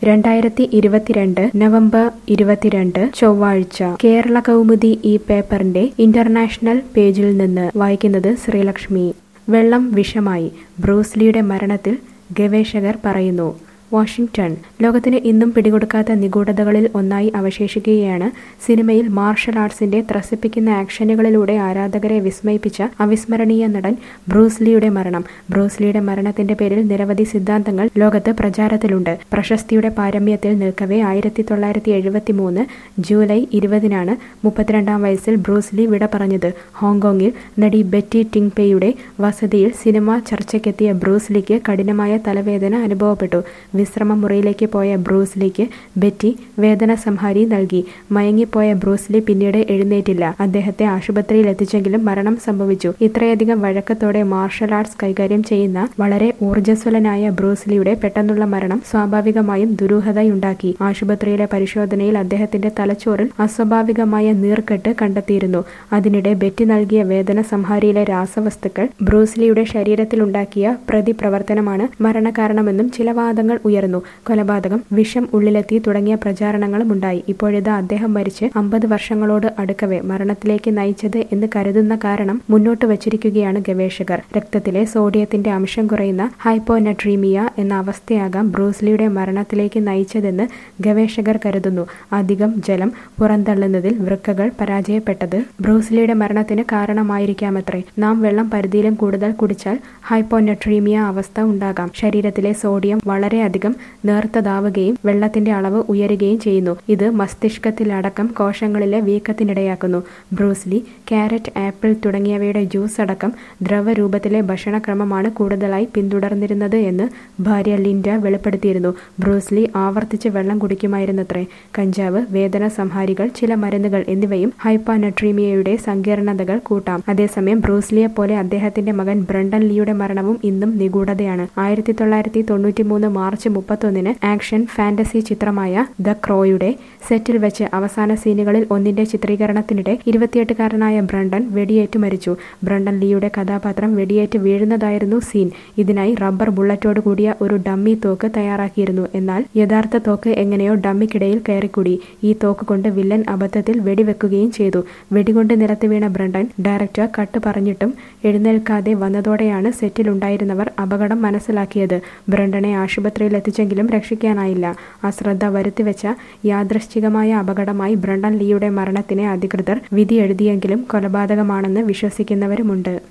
രണ്ടായിരത്തി ഇരുപത്തിരണ്ട് നവംബർ ഇരുപത്തിരണ്ട് ചൊവ്വാഴ്ച കേരള കൗമുദി ഈ പേപ്പറിന്റെ ഇന്റർനാഷണൽ പേജിൽ നിന്ന് വായിക്കുന്നത് ശ്രീലക്ഷ്മി വെള്ളം വിഷമായി ബ്രൂസ്ലിയുടെ മരണത്തിൽ ഗവേഷകർ പറയുന്നു വാഷിംഗ്ടൺ ലോകത്തിന് ഇന്നും പിടികൊടുക്കാത്ത നിഗൂഢതകളിൽ ഒന്നായി അവശേഷിക്കുകയാണ് സിനിമയിൽ മാർഷൽ ആർട്സിന്റെ ത്രസിപ്പിക്കുന്ന ആക്ഷനുകളിലൂടെ ആരാധകരെ വിസ്മയിപ്പിച്ച അവിസ്മരണീയ നടൻ ബ്രൂസ്ലിയുടെ മരണം ബ്രൂസ്ലിയുടെ മരണത്തിന്റെ പേരിൽ നിരവധി സിദ്ധാന്തങ്ങൾ ലോകത്ത് പ്രചാരത്തിലുണ്ട് പ്രശസ്തിയുടെ പാരമ്യത്തിൽ നിൽക്കവേ ആയിരത്തി തൊള്ളായിരത്തി എഴുപത്തി മൂന്ന് ജൂലൈ ഇരുപതിനാണ് മുപ്പത്തിരണ്ടാം വയസ്സിൽ ബ്രൂസ്ലി വിട പറഞ്ഞത് ഹോങ്കോങ്ങിൽ നടി ബെറ്റി ടിങ്പെയുടെ വസതിയിൽ സിനിമ ചർച്ചയ്ക്കെത്തിയ ബ്രൂസ്ലിക്ക് കഠിനമായ തലവേദന അനുഭവപ്പെട്ടു വിശ്രമ മുറിയിലേക്ക് പോയ ബ്രൂസ്ലിക്ക് ബെറ്റി വേദന സംഹാരി നൽകി മയങ്ങിപ്പോയ ബ്രൂസ്ലി പിന്നീട് എഴുന്നേറ്റില്ല അദ്ദേഹത്തെ ആശുപത്രിയിൽ എത്തിച്ചെങ്കിലും മരണം സംഭവിച്ചു ഇത്രയധികം വഴക്കത്തോടെ മാർഷൽ ആർട്സ് കൈകാര്യം ചെയ്യുന്ന വളരെ ഊർജ്ജസ്വലനായ ബ്രൂസ്ലിയുടെ പെട്ടെന്നുള്ള മരണം സ്വാഭാവികമായും ദുരൂഹതയുണ്ടാക്കി ആശുപത്രിയിലെ പരിശോധനയിൽ അദ്ദേഹത്തിന്റെ തലച്ചോറിൽ അസ്വാഭാവികമായ നീർക്കെട്ട് കണ്ടെത്തിയിരുന്നു അതിനിടെ ബെറ്റി നൽകിയ വേദന സംഹാരിയിലെ രാസവസ്തുക്കൾ ബ്രൂസ്ലിയുടെ ശരീരത്തിലുണ്ടാക്കിയ പ്രതിപ്രവർത്തനമാണ് മരണകാരണമെന്നും ചില വാദങ്ങൾ ഉയർന്നു കൊലപാതകം വിഷം ഉള്ളിലെത്തി തുടങ്ങിയ പ്രചാരണങ്ങളും ഉണ്ടായി ഇപ്പോഴിതാ അദ്ദേഹം മരിച്ച് അമ്പത് വർഷങ്ങളോട് അടുക്കവേ മരണത്തിലേക്ക് നയിച്ചത് എന്ന് കരുതുന്ന കാരണം മുന്നോട്ട് വച്ചിരിക്കുകയാണ് ഗവേഷകർ രക്തത്തിലെ സോഡിയത്തിന്റെ അംശം കുറയുന്ന ഹൈപ്പോനട്രീമിയ എന്ന അവസ്ഥയാകാം ബ്രൂസ്ലിയുടെ മരണത്തിലേക്ക് നയിച്ചതെന്ന് ഗവേഷകർ കരുതുന്നു അധികം ജലം പുറന്തള്ളുന്നതിൽ വൃക്കകൾ പരാജയപ്പെട്ടത് ബ്രൂസ്ലിയുടെ മരണത്തിന് കാരണമായിരിക്കാമത്രേ നാം വെള്ളം പരിധിയിലും കൂടുതൽ കുടിച്ചാൽ ഹൈപ്പോനട്രീമിയ അവസ്ഥ ഉണ്ടാകാം ശരീരത്തിലെ സോഡിയം വളരെയധികം നേർത്തതാവുകയും വെള്ളത്തിന്റെ അളവ് ഉയരുകയും ചെയ്യുന്നു ഇത് മസ്തിഷ്കത്തിലടക്കം കോശങ്ങളിലെ വീക്കത്തിനിടയാക്കുന്നു ബ്രൂസ്ലി ക്യാരറ്റ് ആപ്പിൾ തുടങ്ങിയവയുടെ ജ്യൂസ് അടക്കം ദ്രവരൂപത്തിലെ ഭക്ഷണക്രമമാണ് കൂടുതലായി പിന്തുടർന്നിരുന്നത് എന്ന് ഭാര്യ ലിൻഡ വെളിപ്പെടുത്തിയിരുന്നു ബ്രൂസ്ലി ആവർത്തിച്ച് വെള്ളം കുടിക്കുമായിരുന്നത്രേ കഞ്ചാവ് വേദന സംഹാരികൾ ചില മരുന്നുകൾ എന്നിവയും ഹൈപ്പാനട്രീമിയയുടെ സങ്കീർണതകൾ കൂട്ടാം അതേസമയം ബ്രൂസ്ലിയെ പോലെ അദ്ദേഹത്തിന്റെ മകൻ ബ്രണ്ടൻ ലീയുടെ മരണവും ഇന്നും നിഗൂഢതയാണ് ആയിരത്തി തൊള്ളായിരത്തി തൊണ്ണൂറ്റി മൂന്ന് മാർച്ച് മുപ്പത്തൊന്നിന് ആക്ഷൻ ഫാന്റസി ചിത്രമായ ദ ക്രോയുടെ സെറ്റിൽ വെച്ച് അവസാന സീനുകളിൽ ഒന്നിന്റെ ചിത്രീകരണത്തിനിടെ ഇരുപത്തിയെട്ടുകാരനായ ബ്രണ്ടൻ വെടിയേറ്റ് മരിച്ചു ബ്രണ്ടൻ ലീയുടെ കഥാപാത്രം വെടിയേറ്റ് വീഴുന്നതായിരുന്നു സീൻ ഇതിനായി റബ്ബർ ബുള്ളറ്റോട് കൂടിയ ഒരു ഡമ്മി തോക്ക് തയ്യാറാക്കിയിരുന്നു എന്നാൽ യഥാർത്ഥ തോക്ക് എങ്ങനെയോ ഡമ്മിക്കിടയിൽ കയറിക്കൂടി ഈ തോക്ക് കൊണ്ട് വില്ലൻ അബദ്ധത്തിൽ വെടിവെക്കുകയും ചെയ്തു വെടികൊണ്ട് നിലത്ത് വീണ ബ്രണ്ടൻ ഡയറക്ടർ കട്ട് പറഞ്ഞിട്ടും എഴുന്നേൽക്കാതെ വന്നതോടെയാണ് സെറ്റിലുണ്ടായിരുന്നവർ അപകടം മനസ്സിലാക്കിയത് ബ്രണ്ടനെ ആശുപത്രിയിൽ എത്തിച്ചെങ്കിലും രക്ഷിക്കാനായില്ല അശ്രദ്ധ വരുത്തിവെച്ച യാദൃശ്ചികമായ അപകടമായി ബ്രണ്ടൻ ലീയുടെ മരണത്തിനെ അധികൃതർ വിധി എഴുതിയെങ്കിലും കൊലപാതകമാണെന്ന് വിശ്വസിക്കുന്നവരുമുണ്ട്